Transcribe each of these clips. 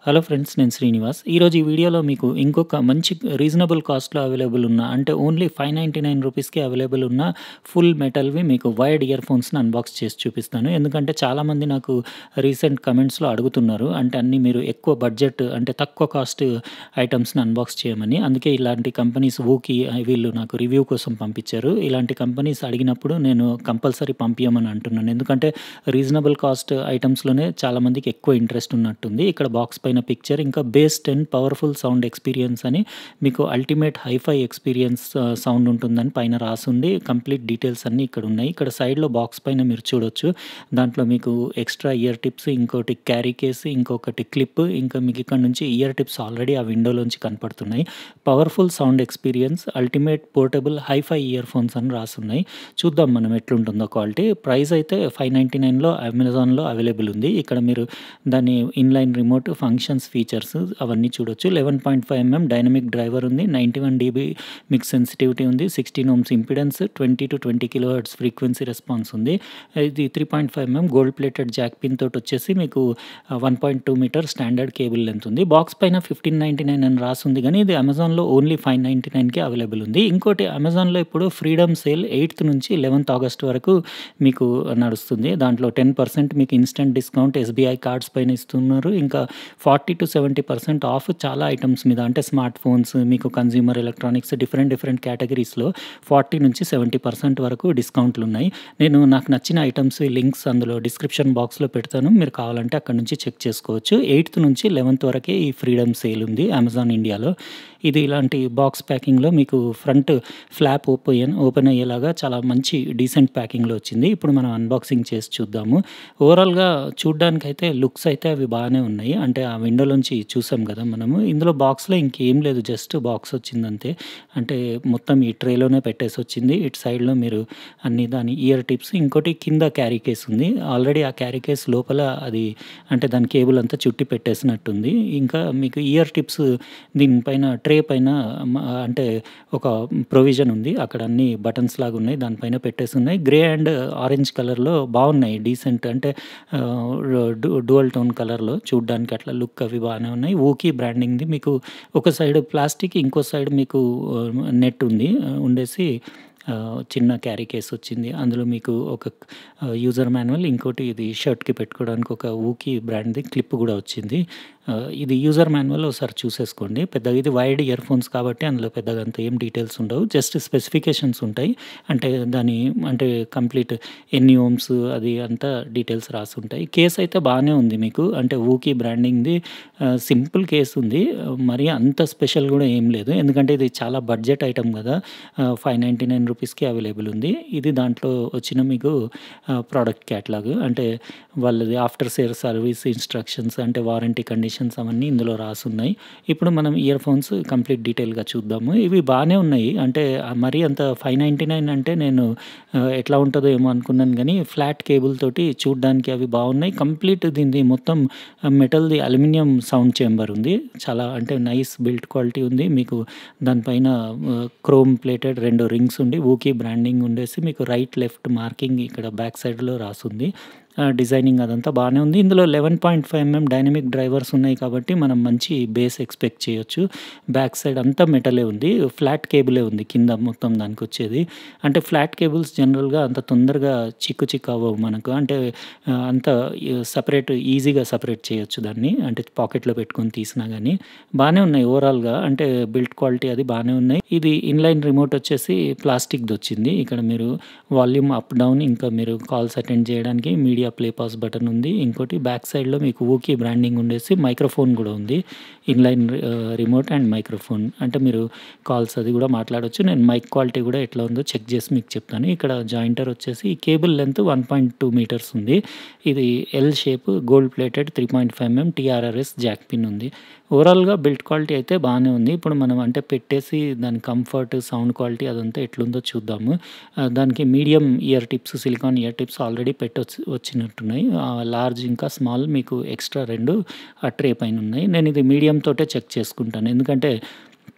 Hello friends నేను శ్రీనివాస్ ఈరోజు ఈ వీడియోలో మీకు ఇంకొక మంచి రీజనబుల్ కాస్ట్లో అవైలబుల్ ఉన్న అంటే ఓన్లీ ఫైవ్ నైంటీ నైన్ రూపీస్కి అవైలబుల్ ఉన్న ఫుల్ మెటల్వి మీకు వైడ్ ఇయర్ ఫోన్స్ని అన్బాక్స్ చేసి చూపిస్తాను ఎందుకంటే చాలామంది నాకు రీసెంట్ కమెంట్స్లో అడుగుతున్నారు అంటే అన్ని మీరు ఎక్కువ బడ్జెట్ అంటే తక్కువ కాస్ట్ ఐటమ్స్ని అన్బాక్స్ చేయమని అందుకే ఇలాంటి కంపెనీస్ ఊకి వీళ్ళు నాకు రివ్యూ కోసం పంపించారు ఇలాంటి కంపెనీస్ అడిగినప్పుడు నేను కంపల్సరీ పంపించమని అంటున్నాను ఎందుకంటే రీజనబుల్ కాస్ట్ ఐటమ్స్లోనే చాలామందికి ఎక్కువ ఇంట్రెస్ట్ ఉన్నట్టుంది ఇక్కడ బాక్స్ పైన పిక్చర్ ఇంకా bass ten powerful sound experience అని మీకు అల్టిమేట్ హైఫై ఎక్స్పీరియన్స్ సౌండ్ ఉంటుందని పైన రాసుండి కంప్లీట్ డీటెయిల్స్ అన్నీ ఇక్కడ ఉన్నాయి ఇక్కడ సైడ్లో బాక్స్ పైన మీరు చూడొచ్చు దాంట్లో మీకు ఎక్స్ట్రా ఇయర్ టిప్స్ ఇంకోటి క్యారీ కేసు ఇంకొకటి క్లిప్ ఇంకా మీకు ఇక్కడ నుంచి ఇయర్ టిప్స్ ఆల్రెడీ ఆ విండోలోంచి కనపడుతున్నాయి powerful sound experience ultimate portable hifi earphones అని రాసున్నాయి చూద్దాం మనం ఎట్లుంటుందో క్వాలిటీ ప్రైస్ అయితే ఫైవ్ నైంటీ నైన్లో అమెజాన్లో అవైలబుల్ ఉంది ఇక్కడ మీరు దాని ఇన్లైన్ రిమోట్ ఫంక్షన్స్ ఫీచర్స్ అవన్నీ చూడొచ్చు eleven point five mm dynamic driver ఉంది ninety one dB mix sensitivity ఉంది sixteen ohms impedance twenty to twenty kilo hertz frequency response ఉంది ఇది three point five mm gold plated jack pin తోటి వచ్చేసి మీకు one point two meter standard cable length ఉంది box పైన fifteen ninety nine అని రాసింది కానీ ఇది అమెజాన్లో ఓన్లీ ఫైవ్ నైంటీ నైన్కి అవైలబుల్ ఉంది ఇంకోటి అమెజాన్లో ఇప్పుడు ఫ్రీడమ్ సేల్ ఎయిత్ నుంచి లెవెన్త్ ఆగస్ట్ వరకు మీకు నడుస్తుంది దాంట్లో టెన్ పర్సెంట్ మీకు ఇన్స్టెంట్ డిస్కౌంట్ ఎస్బీఐ కార్డ్స్ పైన ఇస్తున్నారు ఇంకా forty to seventy percent off చాలా ఐటమ్స్ మీద అంటే స్మార్ట్ ఫోన్స్ మీకు కన్జ్యూమర్ ఎలక్ట్రానిక్స్ డిఫరెంట్ డిఫరెంట్ కేటగిరీస్లో ఫార్టీ నుంచి సెవెంటీ పర్సెంట్ వరకు డిస్కౌంట్లు ఉన్నాయి నేను నాకు నచ్చిన ఐటమ్స్ లింక్స్ అందులో డిస్క్రిప్షన్ బాక్స్లో పెడతాను మీరు కావాలంటే అక్కడ నుంచి చెక్ చేసుకోవచ్చు ఎయిత్ నుంచి లెవెన్త్ వరకే ఈ ఫ్రీడమ్ సేల్ ఉంది అమెజాన్ ఇండియాలో ఇది ఇలాంటి బాక్స్ ప్యాకింగ్లో మీకు ఫ్రంట్ ఫ్లాప్ ఓపెన్ ఓపెన్ అయ్యేలాగా చాలా మంచి డీసెంట్ ప్యాకింగ్లో వచ్చింది ఇప్పుడు మనం అన్బాక్సింగ్ చేసి చూద్దాము ఓవరాల్గా చూడ్డానికి అయితే లుక్స్ అయితే అవి బాగానే ఉన్నాయి అంటే ఆ విండోలోంచి చూసాం కదా మనము ఇందులో బాక్స్లో ఇంకేం లేదు జస్ట్ బాక్స్ వచ్చింది అంతే అంటే మొత్తం ఈ ట్రేలోనే పెట్టేసి వచ్చింది ఇటు సైడ్లో మీరు అన్ని దాని ఇయర్ టిప్స్ ఇంకోటి కింద క్యారీ కేస్ ఉంది ఆల్రెడీ ఆ క్యారీ కేస్ లోపల అది అంటే దాని కేబుల్ అంతా చుట్టి పెట్టేసినట్టుంది ఇంకా మీకు ఇయర్ టిప్స్ దీనిపైన ట్రే పైన అంటే ఒక ప్రొవిజన్ ఉంది అక్కడ అన్ని బటన్స్ లాగా ఉన్నాయి దానిపైన పెట్టేసి ఉన్నాయి గ్రే అండ్ ఆరెంజ్ కలర్లో బాగున్నాయి డీసెంట్ అంటే డువల్ టోన్ కలర్లో చూడ్డానికి అట్లా లుక్ అవి బాగానే ఉన్నాయి ఊకి బ్రాండింగ్ది మీకు ఒక సైడ్ ప్లాస్టిక్ ఇంకో సైడ్ మీకు నెట్ ఉంది ఉండేసి చిన్న క్యారీ కేస్ వచ్చింది అందులో మీకు ఒక యూజర్ మాన్యువల్ ఇంకోటి ఇది షర్ట్కి పెట్టుకోవడానికి ఒక ఊకి బ్రాండ్ది క్లిప్ కూడా వచ్చింది ఇది యూజర్ మాన్యువల్ ఒకసారి చూసేసుకోండి పెద్దగా ఇది వైడ్ ఇయర్ ఫోన్స్ కాబట్టి అందులో పెద్దగా అంత ఏం డీటెయిల్స్ ఉండవు జస్ట్ స్పెసిఫికేషన్స్ ఉంటాయి అంటే దాని అంటే కంప్లీట్ ఎన్ని ఓమ్స్ అది అంతా డీటెయిల్స్ రాసి ఉంటాయి కేస్ అయితే బాగానే ఉంది మీకు అంటే ఊకి బ్రాండింగ్ది సింపుల్ కేస్ ఉంది మరి అంత స్పెషల్ కూడా ఏం లేదు ఎందుకంటే ఇది చాలా బడ్జెట్ ఐటమ్ కదా ఫైవ్ నైంటీ నైన్ రూపీస్కి అవైలబుల్ ఉంది ఇది దాంట్లో వచ్చిన మీకు ప్రోడక్ట్ క్యాట్లాగ్ అంటే వాళ్ళది ఆఫ్టర్ సేర్ సర్వీస్ ఇన్స్ట్రక్షన్స్ అంటే వారంటీ కండిషన్స్ అవన్నీ ఇందులో రాసున్నాయి ఇప్పుడు మనం ఇయర్ ఫోన్స్ కంప్లీట్ డీటెయిల్గా చూద్దాము ఇవి బాగానే ఉన్నాయి అంటే మరీ అంత ఫైవ్ నైంటీ నైన్ అంటే నేను ఎట్లా ఉంటుందో ఏమో అనుకున్నాను కానీ ఫ్లాట్ కేబుల్ తోటి చూడడానికి అవి బాగున్నాయి కంప్లీట్ దీనిది మొత్తం మెటల్ది అల్యూమినియం సౌండ్ చేంబర్ ఉంది చాలా అంటే నైస్ బిల్ట్ క్వాలిటీ ఉంది మీకు దానిపైన క్రోమ్ ప్లేటెడ్ రెండు రింగ్స్ ఉండి ఊకి బ్రాండింగ్ ఉండేసి మీకు రైట్ లెఫ్ట్ మార్కింగ్ ఇక్కడ బ్యాక్ సైడ్లో రాసుంది డిజైనింగ్ అదంతా బాగానే ఉంది ఇందులో eleven point five mm dynamic drivers ఉన్నాయి కాబట్టి మనం మంచి బేస్ ఎక్స్పెక్ట్ చేయొచ్చు బ్యాక్ సైడ్ అంతా మెటలే ఉంది ఫ్లాట్ కేబులే ఉంది కింద మొత్తం దానికి వచ్చేది అంటే ఫ్లాట్ కేబుల్స్ జనరల్గా అంత తొందరగా చిక్కు చిక్కు అవ్వవు మనకు అంటే అంత సపరేట్ ఈజీగా సపరేట్ చేయొచ్చు దాన్ని అంటే పాకెట్లో పెట్టుకొని తీసినా కానీ బాగానే ఉన్నాయి ఓవరాల్గా అంటే బిల్ట్ క్వాలిటీ అది బాగానే ఉన్నాయి ఇది ఇన్లైన్ రిమోట్ వచ్చేసి ప్లాస్టిక్ది వచ్చింది ఇక్కడ మీరు వాల్యూమ్ అప్ డౌన్ ఇంకా మీరు కాల్స్ అటెండ్ చేయడానికి media media play pause button ఉంది ఇంకోటి బ్యాక్ సైడ్లో మీకు ఊకి బ్రాండింగ్ ఉండేసి మైక్రోఫోన్ కూడా ఉంది ఇన్లైన్ రిమోట్ అండ్ మైక్రోఫోన్ అంటే మీరు కాల్స్ అది కూడా మాట్లాడవచ్చు నేను మైక్ క్వాలిటీ కూడా ఎట్లా ఉందో చెక్ చేసి మీకు చెప్తాను ఇక్కడ జాయింటర్ వచ్చేసి cable length one point two meters ఉంది ఇది L shape gold plated three point five mm TRRS jack pin ఉంది ఓవరాల్గా బిల్ట్ క్వాలిటీ అయితే బాగానే ఉంది ఇప్పుడు మనం అంటే పెట్టేసి దాని కంఫర్ట్ సౌండ్ క్వాలిటీ అదంతా ఎట్లుందో చూద్దాము దానికి medium ear tips silicone ear tips already పెట్టొచ్చి వచ్చినట్టున్నాయి లార్జ్ ఇంకా స్మాల్ మీకు ఎక్స్ట్రా రెండు ఆ ట్రే పైన ఉన్నాయి నేను ఇది మీడియం తోటే చెక్ చేసుకుంటాను ఎందుకంటే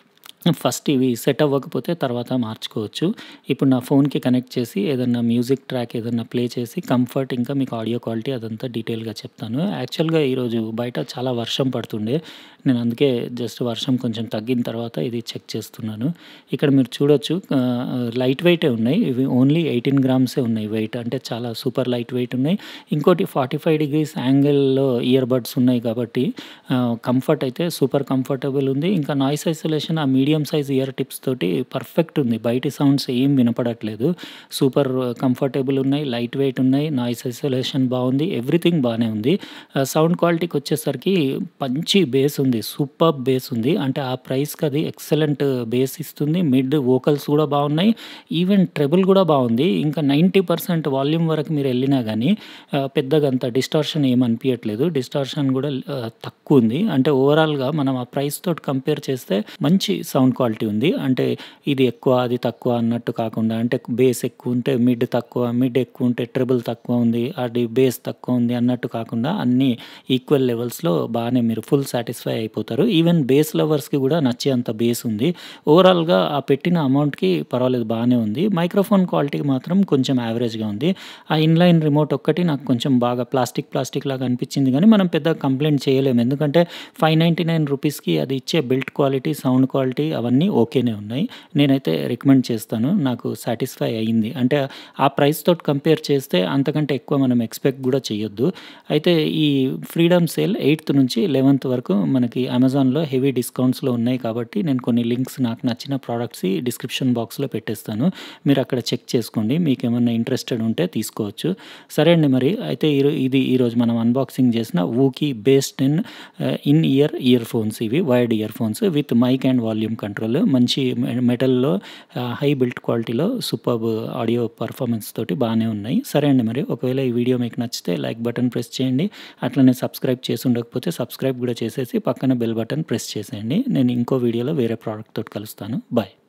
ఫస్ట్ ఇవి సెట్ అవ్వకపోతే తర్వాత మార్చుకోవచ్చు. ఇప్పుడు నా ఫోన్‌కి కనెక్ట్ చేసి ఏదన్నా మ్యూజిక్ ట్రాక్ ఏదన్నా ప్లే చేసి కంఫర్ట్ ఇంకా మీకు ఆడియో క్వాలిటీ అదంతా డీటెయిల్‌గా చెప్తాను. యాక్చువల్‌గా ఈరోజు బయట చాలా వర్షం పడుతుండే. నేను అందుకే జస్ట్ వర్షం కొంచెం తగ్గిన తర్వాత ఇది చెక్ చేస్తున్నాను. ఇక్కడ మీరు చూడొచ్చు ఆహ్, లైట్ వెయిటే ఉన్నాయి. ఇవి ఓన్లీ 18 గ్రామ్సే ఉన్నాయి వెయిట్. అంటే చాలా సూపర్ లైట్ వెయిట్ ఉన్నాయి. ఇంకోటి 45 డిగ్రీస్ యాంగిల్‌లో ఇయర్ బడ్స్ ఉన్నాయి కాబట్టి ఆహ్, కంఫర్ట్ అయితే సూపర్ కంఫర్టబుల్ ఉంది. ఇంకా నాయిస్ ఐసోలేషన్ ఆ మీడియం సైజ్ ఇయర్ టిప్స్ తోటి పర్ఫెక్ట్ ఉంది. బయటి సౌండ్స్ ఏం వినపడట్లేదు. సూపర్ కంఫర్టబుల్ ఉన్నాయి. లైట్ వెయిట్ ఉన్నాయి. నాయిస్ ఐసోలేషన్ బావుంది. ఎవ్రీథింగ్ బానే ఉంది. ఆహ్, సౌండ్ క్వాలిటీకొచ్చేసరికి మంచి బేస్ ఉంది. సూపర్బ్ బేస్ ఉంది. అంటే ఆ ప్రైస్‌కి అది ఎక్సలెంట్ బేస్ ఇస్తుంది. మిడ్ వోకల్స్ కూడా బావున్నాయి. ఈవెన్ ట్రెబుల్ కూడా బావుంది. ఇంకా 90% వాల్యూమ్ వరకు మీరెళ్ళినా గానీ ఆహ్, పెద్దగా అంత డిస్టార్షన్ ఏమి అనిపియట్లేదు. డిస్టార్షన్ కూడా ఆహ్, తక్కువుంది. అంటే ఓవరాల్‌గా మనం ఆ ప్రైస్ తోటి కంపేర్ చేస్తే మంచి సౌండ్ క్వాలిటీ ఉంది. అంటే ఇది ఎక్కువ, అది తక్కువ అన్నట్టు కాకుండా అంటే బేస్ ఎక్కువుంటే మిడ్ తక్కువ, మిడ్ ఎక్కువుంటే ట్రెబుల్ తక్కువ ఉంది. అది బేస్ తక్కువ ఉంది అన్నట్టు కాకుండా అన్నీ ఈక్వల్ లెవెల్స్‌లో బానే మీరు ఫుల్ సాటిస్ఫై అయిపోతారు. ఈవెన్ బేస్ లవర్స్‌కి కూడా నచ్చేంత బేస్ ఉంది. ఓవరాల్‌గా ఆ పెట్టిన అమౌంట్‌కి పర్వాలేదు బానే ఉంది. మైక్రోఫోన్ క్వాలిటీ మాత్రం కొంచెం యావరేజ్‌గా ఉంది. ఆ ఇన్‌లైన్ రిమోట్ ఒక్కటి నాకు కొంచెం బాగా ప్లాస్టిక్ ప్లాస్టిక్ లాగా అనిపించింది గానీ మనం పెద్దగా కంప్లెయింట్ చేయలేము. ఎందుకంటే రూ. 599కి అది ఇచ్చే బిల్డ్ క్వాలిటీ, సౌండ్ క్వాలిటీ అవన్నీ ఓకేనే ఉన్నాయి. నేనైతే రికమెండ్ చేస్తాను. నాకు సాటిస్ఫై అయింది. అంటే ఆ ప్రైస్ తోటి కంపేర్ చేస్తే అంతకంటే ఎక్కువ మనం ఎక్స్‌పెక్ట్ కూడా చేయొద్దు. అయితే ఈ ఫ్రీడమ్ సేల్ 8థ్ నుంచి 11థ్ వరకు మనకి అమెజాన్‌లో హెవీ డిస్కౌంట్స్‌లో ఉన్నాయి కాబట్టి నేను కొన్ని లింక్స్ నాకు నచ్చిన ప్రొడక్ట్స్‌యి డిస్క్రిప్షన్ బాక్స్‌లో పెట్టేస్తాను. మీరు అక్కడ చెక్ చేసుకోండి. మీకేమన్నా ఇంట్రెస్టెడ్ ఉంటే తీసుకోవచ్చు. సరే అండి మరి అయితే ఈరో ఇది ఈరోజు మనం అన్బాక్సింగ్ చేసిన వూకీ bass 10 ah, in ear earphones ఇవి. Wired earphones with mic and volume control. మంచి మె మెటల్‌లో ఆహ్, హై బిల్డ్ క్వాలిటీలో సూపర్బ్ ఆడియో పర్ఫార్మెన్స్ తోటి బానే ఉన్నాయి. సరే అండి మరి ఒకవేళ ఈ వీడియో మీకు నచ్చితే లైక్ బటన్ ప్రెస్ చేయండి. అట్లనే సబ్స్క్రైబ్ చేసి ఉండకపోతే సబ్స్క్రైబ్ కూడా చేసేసి పక్కన బెల్ బటన్ ప్రెస్ చేసేయండి. నేను ఇంకో వీడియోలో వేరే ప్రొడక్ట్ తోటి కలుస్తాను. బాయ్.